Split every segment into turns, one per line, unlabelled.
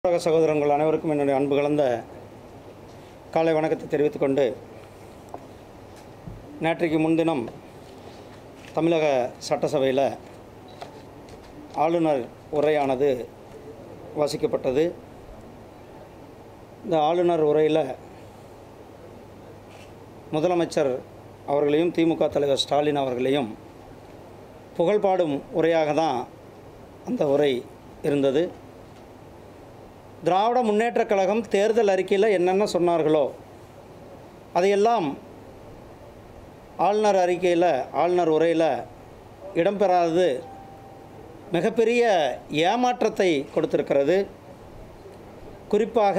உலக சகோதரங்கள் அனைவருக்கும் என்னுடைய அன்பு கலந்த காலை வணக்கத்தை தெரிவித்துக் கொண்டு நேற்றைக்கு முன்தினம் தமிழக சட்டசபையில் ஆளுநர் உரையானது வாசிக்கப்பட்டது இந்த ஆளுநர் உரையில் முதலமைச்சர் அவர்களையும் திமுக தலைவர் ஸ்டாலின் அவர்களையும் புகழ்பாடும் உரையாக தான் அந்த உரை இருந்தது திராவிட முன்னேற்றக் கழகம் தேர்தல் அறிக்கையில் என்னென்ன சொன்னார்களோ அதையெல்லாம் ஆளுநர் அறிக்கையில் ஆளுநர் உரையில் இடம்பெறாதது மிகப்பெரிய ஏமாற்றத்தை கொடுத்திருக்கிறது குறிப்பாக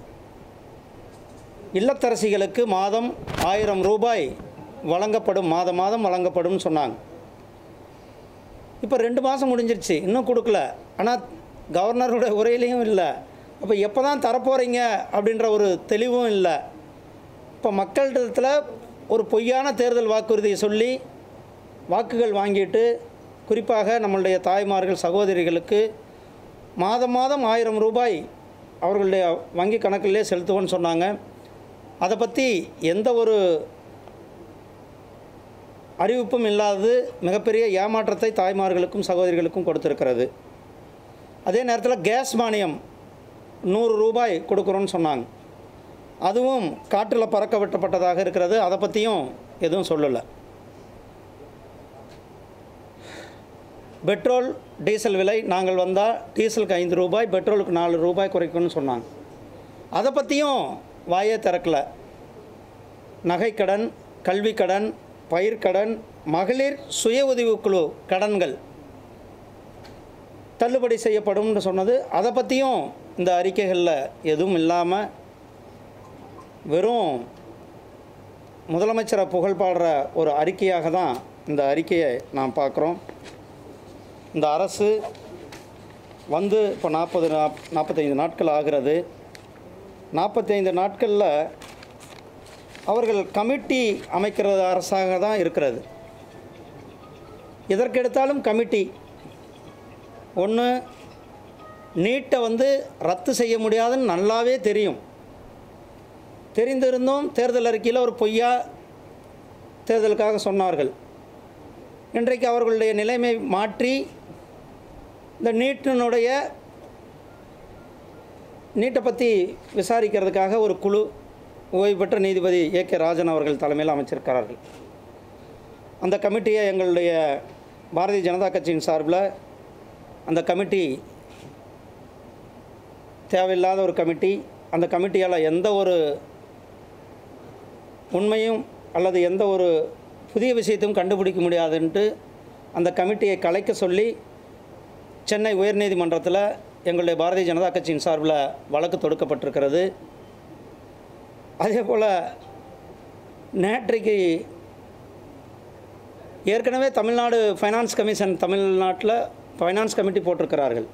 இல்லத்தரசிகளுக்கு மாதம் ஆயிரம் ரூபாய் வழங்கப்படும் மாதம் மாதம் வழங்கப்படும் சொன்னாங்க இப்போ ரெண்டு மாதம் முடிஞ்சிருச்சு இன்னும் கொடுக்கல ஆனால் கவர்னருடைய உரையிலையும் இல்லை அப்போ எப்போ தான் தரப்போகிறீங்க அப்படின்ற ஒரு தெளிவும் இல்லை இப்போ மக்களிடத்தில் ஒரு பொய்யான தேர்தல் வாக்குறுதியை சொல்லி வாக்குகள் வாங்கிட்டு குறிப்பாக நம்மளுடைய தாய்மார்கள் சகோதரிகளுக்கு மாதம் மாதம் ஆயிரம் ரூபாய் அவர்களுடைய வங்கி கணக்கிலே செலுத்துவோன்னு சொன்னாங்க அதை பற்றி எந்த ஒரு அறிவிப்பும் இல்லாதது மிகப்பெரிய ஏமாற்றத்தை தாய்மார்களுக்கும் சகோதரிகளுக்கும் கொடுத்திருக்கிறது அதே நேரத்தில் கேஸ் மானியம் நூறு ரூபாய் கொடுக்குறோன்னு சொன்னாங்க அதுவும் காற்றில் பறக்க விட்டப்பட்டதாக இருக்கிறது அதை பற்றியும் எதுவும் சொல்லலை பெட்ரோல் டீசல் விலை நாங்கள் வந்தால் டீசலுக்கு ஐந்து ரூபாய் பெட்ரோலுக்கு நாலு ரூபாய் குறைக்கணும்னு சொன்னாங்க அதை பற்றியும் வாயே திறக்கல நகைக்கடன் கல்விக்கடன் பயிர்க்கடன் மகளிர் சுய உதவிக்குழு கடன்கள் தள்ளுபடி செய்யப்படும்னு சொன்னது அதை பற்றியும் இந்த அறிக்கைகளில் எதுவும் இல்லாமல் வெறும் முதலமைச்சரை புகழ் பாடுற ஒரு அறிக்கையாக தான் இந்த அறிக்கையை நாம் பார்க்குறோம் இந்த அரசு வந்து இப்போ நாற்பது நாப் நாற்பத்தைந்து நாட்கள் ஆகிறது நாற்பத்தைந்து நாட்களில் அவர்கள் கமிட்டி அமைக்கிற அரசாக தான் இருக்கிறது எதற்கெடுத்தாலும் கமிட்டி ஒன்று நீட்டை வந்து ரத்து செய்ய முடியாதுன்னு நல்லாவே தெரியும் தெரிந்திருந்தும் தேர்தல் அறிக்கையில் ஒரு பொய்யா தேர்தலுக்காக சொன்னார்கள் இன்றைக்கு அவர்களுடைய நிலைமை மாற்றி இந்த நீட்டினுடைய நீட்டை பற்றி விசாரிக்கிறதுக்காக ஒரு குழு ஓய்வு பெற்ற நீதிபதி ஏ கே ராஜன் அவர்கள் தலைமையில் அமைச்சிருக்கிறார்கள் அந்த கமிட்டியை எங்களுடைய பாரதிய ஜனதா கட்சியின் சார்பில் அந்த கமிட்டி தேவையில்லாத ஒரு கமிட்டி அந்த கமிட்டியால் எந்த ஒரு உண்மையும் அல்லது எந்த ஒரு புதிய விஷயத்தையும் கண்டுபிடிக்க முடியாதுன்ட்டு அந்த கமிட்டியை கலைக்க சொல்லி சென்னை உயர்நீதிமன்றத்தில் எங்களுடைய பாரதிய ஜனதா கட்சியின் சார்பில் வழக்கு தொடுக்கப்பட்டிருக்கிறது அதே போல் நேற்றைக்கு ஏற்கனவே தமிழ்நாடு ஃபைனான்ஸ் கமிஷன் தமிழ்நாட்டில் ஃபைனான்ஸ் கமிட்டி போட்டிருக்கிறார்கள்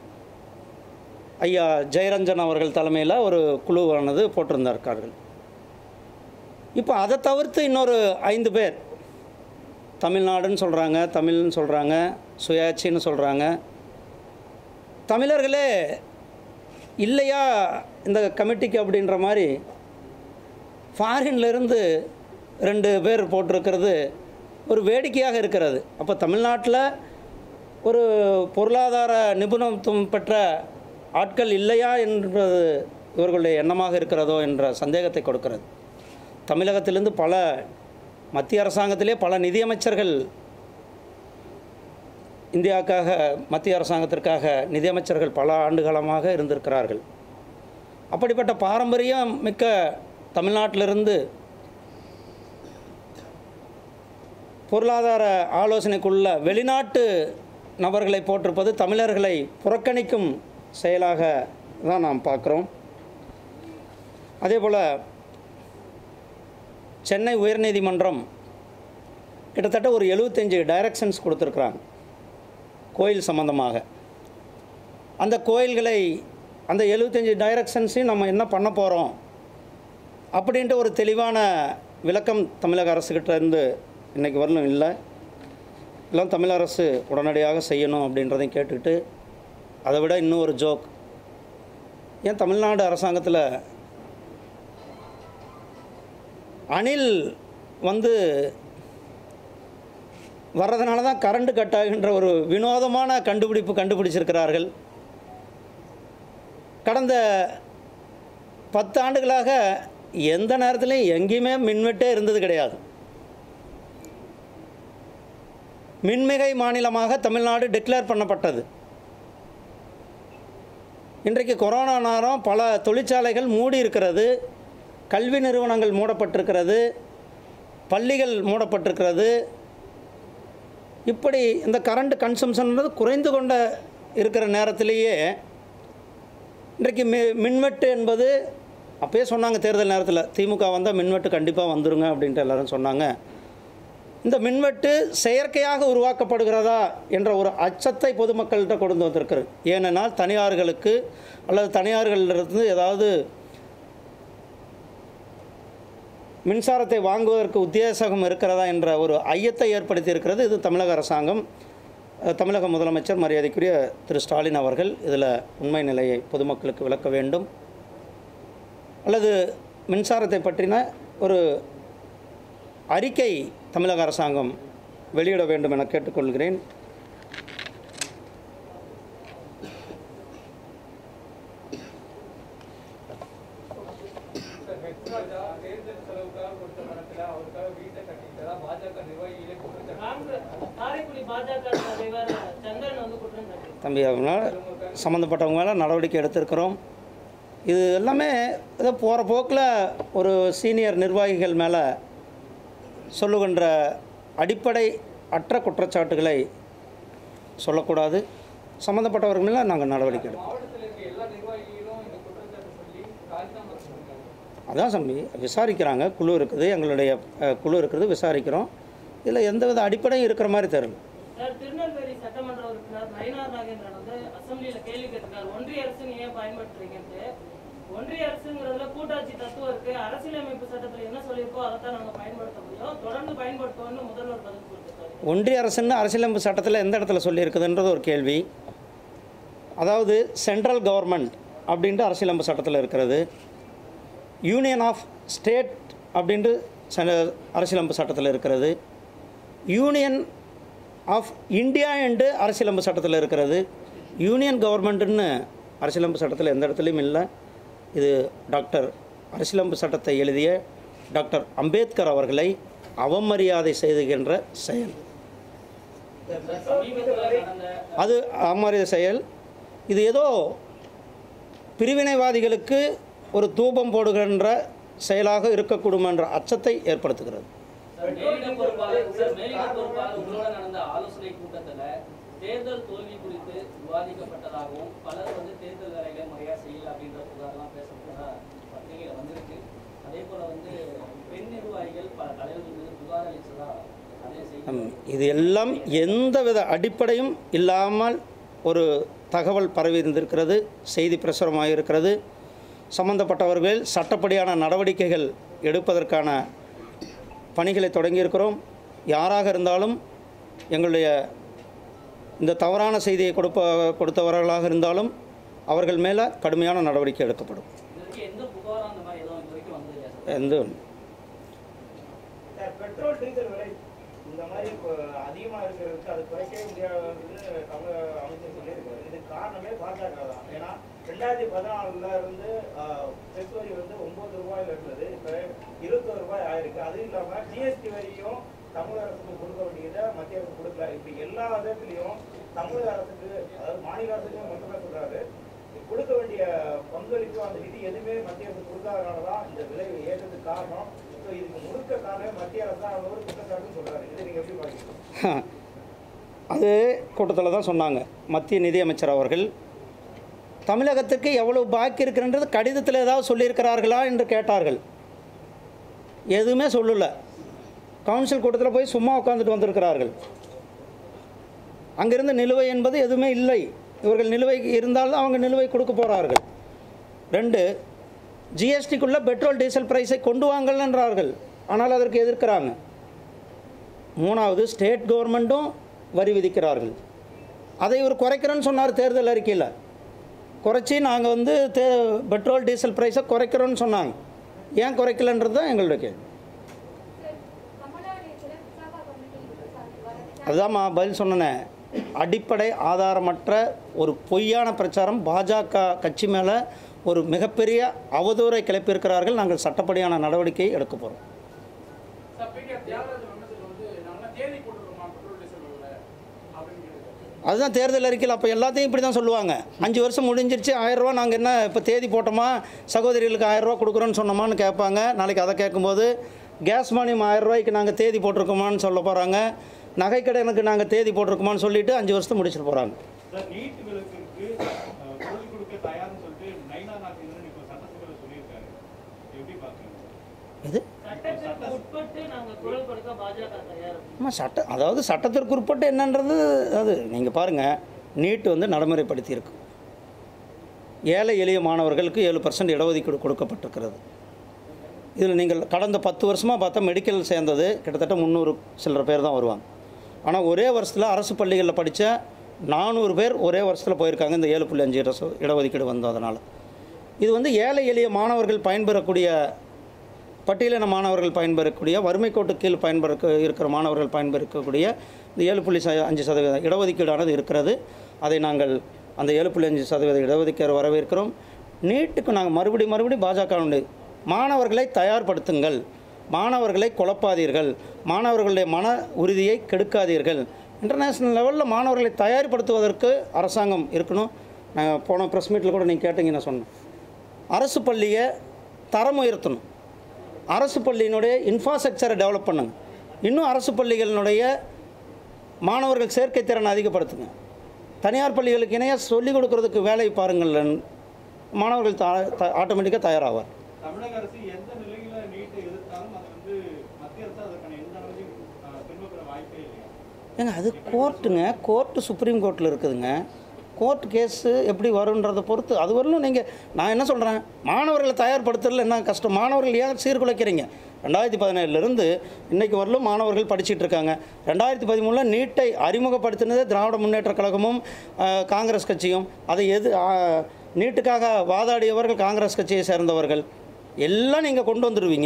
ஐயா ஜெயரஞ்சன் அவர்கள் தலைமையில் ஒரு குழுவானது போட்டிருந்திருக்கார்கள் இப்போ அதை தவிர்த்து இன்னொரு ஐந்து பேர் தமிழ்நாடுன்னு சொல்கிறாங்க தமிழ்னு சொல்கிறாங்க சுயாட்சின்னு சொல்கிறாங்க தமிழர்களே இல்லையா இந்த கமிட்டிக்கு அப்படின்ற மாதிரி ஃபாரின்லேருந்து ரெண்டு பேர் போட்டிருக்கிறது ஒரு வேடிக்கையாக இருக்கிறது அப்போ தமிழ்நாட்டில் ஒரு பொருளாதார நிபுணத்துவம் பெற்ற ஆட்கள் இல்லையா என்பது இவர்களுடைய எண்ணமாக இருக்கிறதோ என்ற சந்தேகத்தை கொடுக்கிறது தமிழகத்திலிருந்து பல மத்திய அரசாங்கத்திலே பல நிதியமைச்சர்கள் இந்தியாவுக்காக மத்திய அரசாங்கத்திற்காக நிதியமைச்சர்கள் பல ஆண்டுகாலமாக இருந்திருக்கிறார்கள் அப்படிப்பட்ட பாரம்பரியம் மிக்க தமிழ்நாட்டிலிருந்து பொருளாதார ஆலோசனைக்குள்ள வெளிநாட்டு நபர்களை போட்டிருப்பது தமிழர்களை புறக்கணிக்கும் செயலாக தான் நாம் பார்க்குறோம் அதே போல் சென்னை உயர்நீதிமன்றம் கிட்டத்தட்ட ஒரு எழுபத்தஞ்சு டைரக்ஷன்ஸ் கொடுத்துருக்குறாங்க கோயில் சம்பந்தமாக அந்த கோயில்களை அந்த எழுபத்தஞ்சு டைரக்ஷன்ஸையும் நம்ம என்ன பண்ண போகிறோம் அப்படின்ட்டு ஒரு தெளிவான விளக்கம் தமிழக அரசுக்கிட்ட இருந்து இன்றைக்கி வரலும் இல்லை எல்லாம் தமிழ் அரசு உடனடியாக செய்யணும் அப்படின்றதையும் கேட்டுக்கிட்டு அதை விட இன்னும் ஒரு ஜோக் ஏன் தமிழ்நாடு அரசாங்கத்தில் அணில் வந்து வர்றதுனால தான் கரண்ட் கட் ஆகின்ற ஒரு வினோதமான கண்டுபிடிப்பு கண்டுபிடிச்சிருக்கிறார்கள் கடந்த பத்து ஆண்டுகளாக எந்த நேரத்துலையும் எங்கேயுமே மின்வெட்டே இருந்தது கிடையாது மின்மிகை மாநிலமாக தமிழ்நாடு டிக்ளேர் பண்ணப்பட்டது இன்றைக்கு கொரோனா நேரம் பல தொழிற்சாலைகள் மூடி இருக்கிறது கல்வி நிறுவனங்கள் மூடப்பட்டிருக்கிறது பள்ளிகள் மூடப்பட்டிருக்கிறது இப்படி இந்த கரண்ட் கன்சம்ஷன்றது குறைந்து கொண்ட இருக்கிற நேரத்திலேயே இன்றைக்கு மி மின்வெட்டு என்பது அப்பயே சொன்னாங்க தேர்தல் நேரத்தில் திமுக வந்தால் மின்வெட்டு கண்டிப்பாக வந்துருங்க அப்படின்ட்டு எல்லாரும் சொன்னாங்க இந்த மின்வெட்டு செயற்கையாக உருவாக்கப்படுகிறதா என்ற ஒரு அச்சத்தை பொதுமக்கள்கிட்ட கொண்டு வந்திருக்கிறது ஏனென்றால் தனியார்களுக்கு அல்லது தனியார்களிலிருந்து ஏதாவது மின்சாரத்தை வாங்குவதற்கு உத்தேசகம் இருக்கிறதா என்ற ஒரு ஐயத்தை ஏற்படுத்தி இருக்கிறது இது தமிழக அரசாங்கம் அஹ், தமிழக முதலமைச்சர் மரியாதைக்குரிய திரு ஸ்டாலின் அவர்கள் இதில் உண்மை நிலையை பொதுமக்களுக்கு விளக்க வேண்டும் அல்லது மின்சாரத்தை பற்றின ஒரு அறிக்கை தமிழக அரசாங்கம் வெளியிட வேண்டும் என கேட்டுக்கொள்கிறேன்
தேர்தல் செலவுக்காக கொடுத்த பணத்துல அவருக்காக வீட்டை கட்டிக்கிட்டதா பாஜக நிர்வாகிகளே குற்றம்
காங்கிரஸ் காரைக்குடி பாஜக தலைவர் சந்திரன் வந்து குற்றம் சாட்டி
தம்பி அவங்களால சம்மந்தப்பட்டவங்க மேலே நடவடிக்கை எடுத்திருக்கிறோம் இது எல்லாமே ஏதோ போகிற போக்கில் ஒரு சீனியர் நிர்வாகிகள் மேலே சொல்லுகின்ற அடிப்படை அற்ற குற்றச்சாட்டுகளை சொல்லக்கூடாது சம்மந்தப்பட்டவர்கள் மேலே நாங்கள் நடவடிக்கை எடுப்போம்
மாவட்டத்தில் இருக்க எல்லா நிர்வாகிகளும் இந்த குற்றச்சாட்டு சொல்லி ராஜினாமா பண்ணிருக்காங்க
அதான் தம்பி விசாரிக்கிறாங்க குழு இருக்குது எங்களுடைய அஹ், குழு இருக்குது விசாரிக்கிறோம் இதில் எந்தவித அடிப்படையும் இருக்கிற மாதிரி தெரியல
சார் திருநெல்வேலி சட்டமன்ற உறுப்பினர் நயினார் நாகேந்திரன் வந்து அசெம்பிளியில கேள்வி கேட்டிருக்காரு ஒன்றிய அரசு நீ ஏன் பயன்படுத்துறீங்கன்ட்டு ஒன்றிய அரசுங்கிறதுல கூட்டாட்சி தத்துவம் இருக்கு அரசியலமைப்பு சட்டத்துல என்ன சொல்லியிருக்கோ அதைத்தான் நாங்க பயன்படுத்த முடியும் தொடர்ந்து பயன்படுத்துவோம்னு முதல்வர் பதில் கொடுத்திருக்காரு
ஒன்றிய அரசுன்னு அரசியலமைப்பு சட்டத்தில் எந்த இடத்துல சொல்லியிருக்குதுன்றது ஒரு கேள்வி அதாவது சென்ட்ரல் கவர்மெண்ட் அப்படின்ட்டு அரசியலமைப்பு சட்டத்தில் இருக்கிறது யூனியன் ஆஃப் ஸ்டேட் அப்படின்ட்டு சென- அரசியலமைப்பு சட்டத்தில் இருக்கிறது யூனியன் ஆஃப் இந்தியா என்று அரசியலமைப்பு சட்டத்தில் இருக்கிறது யூனியன் கவர்மெண்ட்டுன்னு அரசியலமைப்பு சட்டத்தில் எந்த இடத்துலையும் இல்லை இது டாக்டர் அரசியலமைப்பு சட்டத்தை எழுதிய டாக்டர் அம்பேத்கர் அவர்களை அவமரியாதை செய்துகின்ற செயல்
சமீபத்தில் நடந்த
அது அமரிய செயல் இது ஏதோ பிரிவினைவாதிகளுக்கு ஒரு தூபம் போடுகின்ற செயலாக இருக்கக்கூடும் என்ற அச்சத்தை ஏற்படுத்துகிறது
சார், மேலிட பொறுப்பாளர் சார், மேலிட பொறுப்பாளர் உங்களோட நடந்த ஆலோசனை கூட்டத்துல தேர்தல் தோல்வி குறித்து விவாதிக்கப்பட்டதாகவும் பலர் வந்து தேர்தல் வேலைகளை முறையா செய்யல அப்படின்ற புகார்லாம் பேசப்பட்டதா பத்திரிகையில வந்திருக்கு அதே போல வந்து பெண் நிர்வாகிகள் பல தலைவர்கள் மீது புகார் அளிச்சதா அதே செய்தி
ஹம், இது எல்லாம் எந்தவித அடிப்படையும் இல்லாமல் ஒரு தகவல் பரவி இருந்திருக்கிறது செய்தி பிரசுரமாக இருக்கிறது சம்பந்தப்பட்டவர்கள் சட்டப்படியான நடவடிக்கைகள் எடுப்பதற்கான பணிகளை தொடங்கியிருக்கிறோம் யாராக இருந்தாலும் எங்களுடைய இந்த தவறான செய்தியை கொடுப்ப கொடுத்தவர்களாக இருந்தாலும் அவர்கள் மேலே கடுமையான நடவடிக்கை எடுக்கப்படும்
இது வரைக்கும் எந்த புகாரும் அந்த மாதிரி எதுவும் இது வரைக்கும் வந்தது இல்லையா சார்?
எந்த
சார், பெட்ரோல் டீசல் விலை இந்த மாதிரி இப்போ அதிகமா இருக்கிறதுக்கு அது குறைக்கவே முடியாதுன்னு தமிழக அமைச்சர் சொல்லியிருக்காரு இது காரணமே பாஜக தான் ஏன்னா ரெண்டாயிரத்தி பதினாலுல இருந்து ஆஹ், செஸ் வரி வந்து ஒன்பது ரூபாயில இருந்தது இப்ப இருபத்தோரு ரூபாய் ஆயிருக்கு அது இல்லாம ஜிஎஸ்டி வரியும் தமிழக அரசுக்கு கொடுக்க வேண்டியதை மத்திய அரசு கொடுக்கல இப்ப எல்லா விதத்திலையும் தமிழக அரசுக்கு அதாவது மாநில அரசுக்கு மட்டுமே சொல்றாரு கொடுக்க வேண்டிய பங்களிப்பு அந்த நிதி எதுவுமே மத்திய அரசு கொடுக்காதனால தான் இந்த விலை ஏற்றத்துக்கு காரணம் ஸோ இதுக்கு முழுக்க காரணம் மத்திய அரசு தான் அவர் ஒரு குற்றச்சாட்டுன்னு சொல்றாரு இதை நீங்க எப்படி பாக்குறீங்க
அது கூட்டத்தில் தான் சொன்னாங்க மத்திய நிதியமைச்சர் அவர்கள் தமிழகத்துக்கு எவ்வளவு பாக்கி இருக்குன்றது கடிதத்தில் ஏதாவது சொல்லியிருக்கிறார்களா என்று கேட்டார்கள் எதுவுமே சொல்லல கவுன்சில் கூட்டத்தில் போய் சும்மா உட்காந்துட்டு வந்திருக்கிறார்கள் அங்கிருந்து நிலுவை என்பது எதுவுமே இல்லை இவர்கள் நிலுவை இருந்தாலும் அவங்க நிலுவை கொடுக்க போகிறார்கள் ரெண்டு ஜிஎஸ்டிக்குள்ளே பெட்ரோல் டீசல் ப்ரைஸை கொண்டு வாங்கலன்றார்கள் ஆனால் அதற்கு எதிர்க்கிறாங்க மூணாவது ஸ்டேட் கவர்மெண்ட்டும் வரி விதிக்கிறார்கள் அதை இவர் குறைக்கிறேன்னு சொன்னார் தேர்தல் அறிக்கையில் குறைச்சி நாங்கள் வந்து தே பெட்ரோல் டீசல் ப்ரைஸை குறைக்கிறோன்னு சொன்னாங்க ஏன் குறைக்கலன்றது தான் எங்களுடைய கேள்வி அதுதான்மா பதில் சொன்னேனே அடிப்படை ஆதாரமற்ற ஒரு பொய்யான பிரச்சாரம் பாஜக கட்சி மேலே ஒரு மிகப்பெரிய அவதூறை கிளப்பியிருக்கிறார்கள் நாங்கள் சட்டப்படியான நடவடிக்கை எடுக்க போகிறோம்
சார் பிடிஆர் தியாகராஜன் மெமேஜில் வந்து நாங்கள் தேதி போட்டுருக்கோமா பெட்ரோல் டீசல் விலையில அப்படின்னு கேட்டிருக்காரு
அதுதான் தேர்தல் அறிக்கையில் அப்போ எல்லாத்தையும் இப்படி தான் சொல்லுவாங்க அஞ்சு வருஷம் முடிஞ்சிருச்சு ஆயிரரூவா நாங்கள் என்ன இப்போ தேதி போட்டோமா சகோதரிகளுக்கு ஆயிரரூவா கொடுக்குறோன்னு சொன்னோமான்னு கேட்பாங்க நாளைக்கு அதை கேட்கும்போது கேஸ் மானியம் ஆயிரம் ரூபாய்க்கு நாங்கள் தேதி போட்டிருக்கோமான்னு சொல்ல போகிறாங்க நகைக்கடனுக்கு நாங்கள் தேதி போட்டிருக்கோமான்னு சொல்லிட்டு அஞ்சு வருஷத்தை முடிச்சிட்டு போகிறாங்க
சார் நீட் விலக்கிற்கு அஹ், குரல் கொடுக்க தயார்னு சொல்லிட்டு நைனா நாட்டிலிருந்து இப்போ சட்டசபையில் சொல்லியிருக்காரு எப்படி பார்க்குறீங்க
இது
சட்டத்திற்கு உட்பட்டு நாங்க குரல் கொடுக்க பாஜக தயார்
ஆமாம் சட்ட அதாவது சட்டத்திற்கு உட்பட்டு என்னன்றது அது நீங்கள் பாருங்கள் நீட் வந்து நடைமுறைப்படுத்தி இருக்கு ஏழை எளிய மாணவர்களுக்கு ஏழு பர்சன்ட் இடஒதுக்கீடு கொடுக்கப்பட்டிருக்கிறது இதில் நீங்கள் கடந்த பத்து வருஷமாக பார்த்தா மெடிக்கல் சேர்ந்தது கிட்டத்தட்ட முந்நூறு சில்லற பேர் தான் வருவாங்க ஆனால் ஒரே வருஷத்தில் அரசு பள்ளிகளில் படித்த நானூறு பேர் ஒரே வருஷத்தில் போயிருக்காங்க இந்த ஏழு புள்ளி அஞ்சு அரசு இடஒதுக்கீடு வந்ததுனால இது வந்து ஏழை எளிய மாணவர்கள் பயன்பெறக்கூடிய பட்டியலின மாணவர்கள் பயன்பெறக்கூடிய வறுமை கோட்டு கீழ் பயன்பெற இருக்கிற மாணவர்கள் பயன்பெறக்கூடிய இந்த ஏழு புள்ளி ச அஞ்சு சதவீத இடஒதுக்கீடானது இருக்கிறது அதை நாங்கள் அந்த ஏழு புள்ளி அஞ்சு சதவீத இடஒதுக்கீடு வரவேற்கிறோம் நீட்டுக்கு நாங்கள் மறுபடி மறுபடி பாஜக மாணவர்களை தயார்படுத்துங்கள் மாணவர்களை குழப்பாதீர்கள் மாணவர்களுடைய மன உறுதியை கெடுக்காதீர்கள் இன்டர்நேஷ்னல் லெவலில் மாணவர்களை தயார்படுத்துவதற்கு அரசாங்கம் இருக்கணும் நான் போன ப்ரெஸ் மீட்டில் கூட நீங்கள் கேட்டீங்க நான் சொன்னேன் அரசு பள்ளியை தரம் உயர்த்தணும் அரசு பள்ளியினுடைய இன்ஃப்ராஸ்ட்ரக்சரை டெவலப் பண்ணுங்க இன்னும் அரசு பள்ளிகளினுடைய மாணவர்கள் சேர்க்கை திறனை அதிகப்படுத்துங்க தனியார் பள்ளிகளுக்கு இணையாக சொல்லிக் கொடுக்கறதுக்கு வேலை பாருங்கள் மாணவர்கள் ஆட்டோமேட்டிக்காக தயாராவார்
தமிழக அரசு எந்த நிலையில நீட்டை எதிர்த்தாலும் அது வந்து மத்திய அரசு அதற்கான எந்த அளவிலும் அஹ், திரும்பப் வாய்ப்பே இல்லையா
ஏங்க அது கோர்ட்டுங்க கோர்ட்டு சுப்ரீம் கோர்ட்டில் இருக்குதுங்க கோர்ட் கேஸு எப்படி வருன்றதை பொறுத்து அது வரலும் நீங்கள் நான் என்ன சொல்கிறேன் மாணவர்களை தயார்படுத்துறதுல என்ன கஷ்டம் மாணவர்கள் ஏன் சீர்குலைக்கிறீங்க ரெண்டாயிரத்தி பதினேழுலேருந்து இன்றைக்கு வரலும் மாணவர்கள் படிச்சிட்டு இருக்காங்க ரெண்டாயிரத்தி பதிமூணில் நீட்டை அறிமுகப்படுத்தினதே திராவிட முன்னேற்றக் கழகமும் அஹ், காங்கிரஸ் கட்சியும் அதை எது அஹ், நீட்டுக்காக வாதாடியவர்கள் காங்கிரஸ் கட்சியை சேர்ந்தவர்கள் எல்லாம் நீங்கள் கொண்டு வந்துடுவீங்க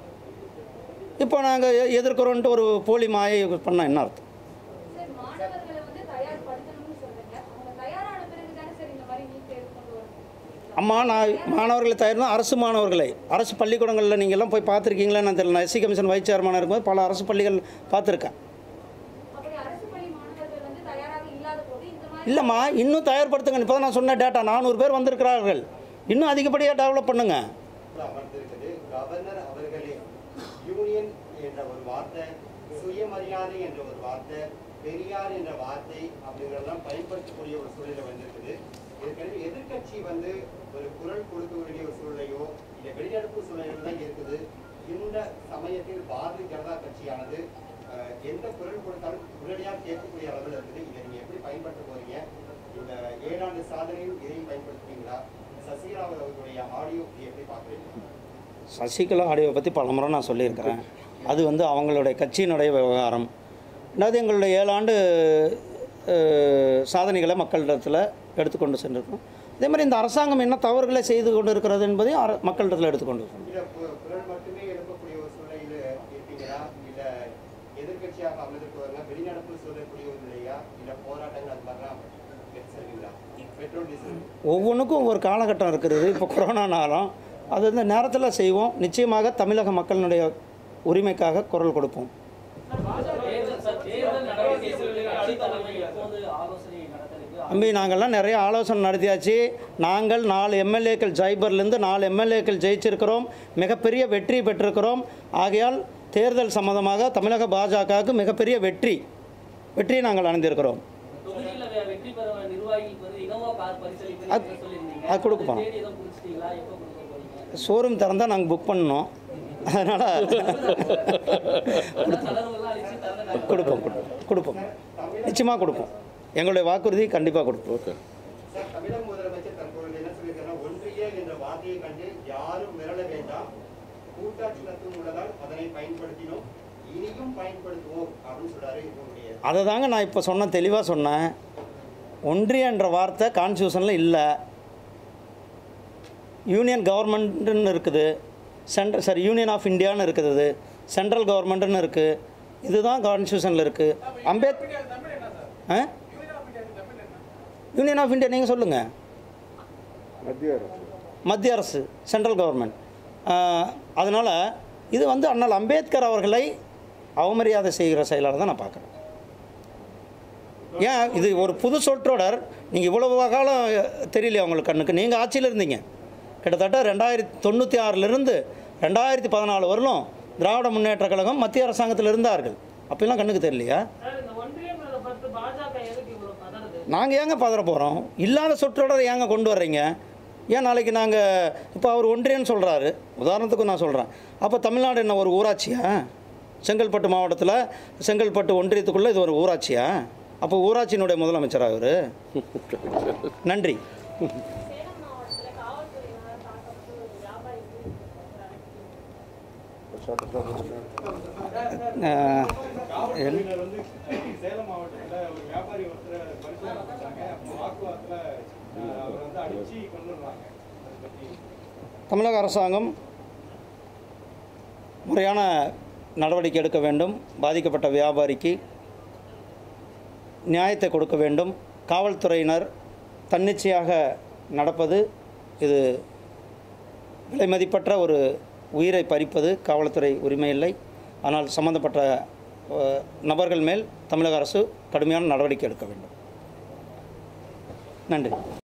இப்போ நாங்கள் எதிர்க்கிறோன்ட்டு ஒரு போலி மாயை பண்ணால் என்ன அர்த்தம்
சார் மாணவர்களை வந்து தயார்படுத்தணும்னு சொல்றீங்க அவங்க தயாரான பிறகு தானே சார் இந்த மாதிரி நீட் தேர்வு கொண்டு வரணும்
அம்மா நான் மாணவர்களை தயார்னா அரசு மாணவர்களை அரசு பள்ளிக்கூடங்களில் நீங்கள் எல்லாம் போய் பார்த்துருக்கீங்களா நான் தெரியல நான் எஸ்சி கமிஷன் வைஸ் சேர்மனாக இருக்கும்போது பல அரசு பள்ளிகள் பார்த்துருக்கேன்
அப்படி அரசு பள்ளி மாணவர்கள் வந்து தயாராக இல்லாத போது இந்த மாதிரி
இல்லைம்மா இன்னும் தயார்படுத்துங்க இப்போ தான் நான் சொன்ன டேட்டா நானூறு பேர் வந்திருக்கிறார்கள் இன்னும் அதிகப்படியாக டெவலப் பண்ணுங்க
அமர்ந்திருக்குது கவர்னர் அவர்களே யூனியன் என்ற ஒரு வார்த்தை சுயமரியாதை என்ற ஒரு வார்த்தை பெரியார் என்ற வார்த்தை அப்படிங்கிறதெல்லாம் பயன்படுத்தக்கூடிய ஒரு சூழ்நிலை வந்திருக்குது ஏற்கனவே எதிர்க்கட்சி வந்து ஒரு குரல் கொடுக்க வேண்டிய ஒரு சூழ்நிலையோ இல்லை வெளிநடப்பு சூழ்நிலையோ தான் இருக்குது இந்த சமயத்தில் பாரதிய ஜனதா கட்சியானது அஹ், எந்த குரல் கொடுத்தாலும் உடனடியாக கேட்கக்கூடிய அளவில் இருக்குது இதை நீங்க எப்படி பயன்படுத்த போறீங்க இந்த ஏழாண்டு சாதனையும் இதையும் பயன்படுத்துவீங்களா சசிகலா அவர்களுடைய ஆடியோ எப்படி பார்க்குறீங்க
சசிகலா ஆடியோவை பற்றி பல முறை நான் சொல்லியிருக்கிறேன் அது வந்து அவங்களுடைய கட்சியினுடைய விவகாரம் ரெண்டாவது எங்களுடைய ஏழாண்டு அஹ், சாதனைகளை மக்களிடத்தில் எடுத்துக்கொண்டு சென்றிருக்கோம் அதே மாதிரி இந்த அரசாங்கம் என்ன தவறுகளை செய்து கொண்டு இருக்கிறது என்பதையும் அர- மக்களிடத்தில் எடுத்துக்கொண்டு இருக்கோம்
இல்ல கு- குரல் மட்டுமே எழுப்பக்கூடிய ஒரு சூழ்நிலையில இருப்பீங்களா இல்ல எதிர்க்கட்சியாக அமர்ந்திருப்பவங்க வெளிநடப்பு சொல்லக்கூடிய ஒரு நிலையா இல்ல போராட்டங்கள் அது மாதிரிலாம் எடுத்து செல்வீங்களா பெட்ரோல் டீசல்
ஒவ்வொன்றுக்கும் ஒவ்வொரு காலகட்டம் இருக்கிறது இப்போ கொரோனானாலும் அது வந்து நேரத்தில் செய்வோம் நிச்சயமாக தமிழக மக்களினுடைய உரிமைக்காக குரல் கொடுப்போம்
தேர்தல் சார், தேர்தல் நடவடிக்கை குறித்து கட்சி தலைமை எப்போது ஆலோசனை நடத்திருக்கு
தம்பி நாங்கள்லாம் நிறைய ஆலோசனை நடத்தியாச்சு நாங்கள் நாலு எம்எல்ஏக்கள் ஜைபர்லேருந்து நாலு எம்எல்ஏக்கள் ஜெயிச்சிருக்கிறோம் மிகப்பெரிய வெற்றி பெற்றிருக்கிறோம் ஆகையால் தேர்தல் சம்பந்தமாக தமிழக பாஜகவுக்கு மிகப்பெரிய வெற்றி வெற்றியை நாங்கள் அடைந்திருக்கிறோம்
தொகுதியில வெ- வெற்றி பெற நிர்வாகிகளுக்கு வந்து இனோவா கார் பரிசளிப்பு
அது-
சொல்லியிருந்தீங்க
அது கொடுப்போம்.
அந்த தேதி எதுவும் குறிச்சிட்டீங்களா எப்போ கொடுக்க போறீங்க
ஷோரூம் திறந்தால் நாங்கள் புக் பண்ணோம் அதனால்
தளர்வுலாம் அளிச்சு தரேன்
கொடுப்போம் கொடுப்போம் கொடுப்போம் நிச்சயமாக கொடுப்போம் எங்களுடைய வாக்குறுதி கண்டிப்பாக கொடுப்போம் ஓகே
சார் தமிழக முதலமைச்சர் தற்பொழுது என்ன சொல்லியிருக்காருன்னா ஒன்றிய என்ற வார்த்தையை கண்டு யாரும் மிரள வேண்டாம் கூட்டாட்சி தத்துவம் உள்ளதால் அதனை பயன்படுத்தினோம் இனியும் பயன்படுத்துவோம் அப்படின்னு சொல்றாரு இவருடைய
அதை தாங்க நான் இப்போ சொன்ன தெளிவாக சொன்னேன் ஒன்றிய என்ற வார்த்தை கான்ஸ்டியூஷனில் இல்லை யூனியன் கவர்மெண்ட்டுன்னு இருக்குது சென்ட்ரல் சாரி யூனியன் ஆஃப் இந்தியான்னு இருக்குது சென்ட்ரல் கவர்மெண்ட்டுன்னு இருக்குது இதுதான் கான்ஸ்டியூஷனில் இருக்குது அம்பேத் ஆ யூனியன் ஆஃப் இந்தியா நீங்கள் சொல்லுங்கள் மத்திய அரசு சென்ட்ரல் கவர்மெண்ட் அதனால் இது வந்து அண்ணல் அம்பேத்கர் அவர்களை அவமரியாதை செய்கிற செயலாக தான் நான் பார்க்குறேன் ஏன் இது ஒரு புது சொற்றொடர் நீங்கள் இவ்வளவு காலம் தெரியலையா உங்களுக்கு கண்ணுக்கு நீங்கள் ஆட்சியில் இருந்தீங்க கிட்டத்தட்ட ரெண்டாயிரத்தி தொண்ணூற்றி ஆறிலிருந்து ரெண்டாயிரத்தி பதினாலு வரலும் திராவிட முன்னேற்ற கழகம் மத்திய அரசாங்கத்தில் இருந்தார்கள் அப்பெல்லாம் கண்ணுக்கு தெரியலையா
சார் இந்த ஒன்றியன்றதை பார்த்து பாஜக எதுக்கு இவ்வளவு பதறுது
நாங்கள் ஏங்க பதற போகிறோம் இல்லாத சொற்றொடரை ஏங்க கொண்டு வர்றீங்க ஏன் நாளைக்கு நாங்கள் இப்போ அவர் ஒன்றியன்னு சொல்கிறாரு உதாரணத்துக்கு நான் சொல்கிறேன் அப்போ தமிழ்நாடு என்ன ஒரு ஊராட்சியா செங்கல்பட்டு மாவட்டத்தில் செங்கல்பட்டு ஒன்றியத்துக்குள்ளே இது ஒரு ஊராட்சியா அப்போ ஊராட்சியினுடைய முதலமைச்சரா அவர் நன்றி
சேலம் மாவட்டத்துல காவல்துறையினர் தாக்கப்பட்டு ஒரு வியாபாரிக்கு
அஹ்,
காவல்துறையினர் வந்து அஹ், சேலம் மாவட்டத்துல ஒரு வியாபாரி ஒருத்தரை பரிசோதனை பண்ணாங்க வாக்குவாதத்துல அஹ், அவரை வந்து அடிச்சு கொண்டுறாங்க அதை பத்தி
தமிழக அரசாங்கம் முறையான நடவடிக்கை எடுக்க வேண்டும் பாதிக்கப்பட்ட வியாபாரிக்கு நியாயத்தை கொடுக்க வேண்டும் காவல்துறையினர் தன்னிச்சையாக நடப்பது இது விலைமதிப்பற்ற ஒரு உயிரை பறிப்பது காவல்துறை உரிமை இல்லை ஆனால் சம்பந்தப்பட்ட அஹ், நபர்கள் மேல் தமிழக அரசு கடுமையான நடவடிக்கை எடுக்க வேண்டும் நன்றி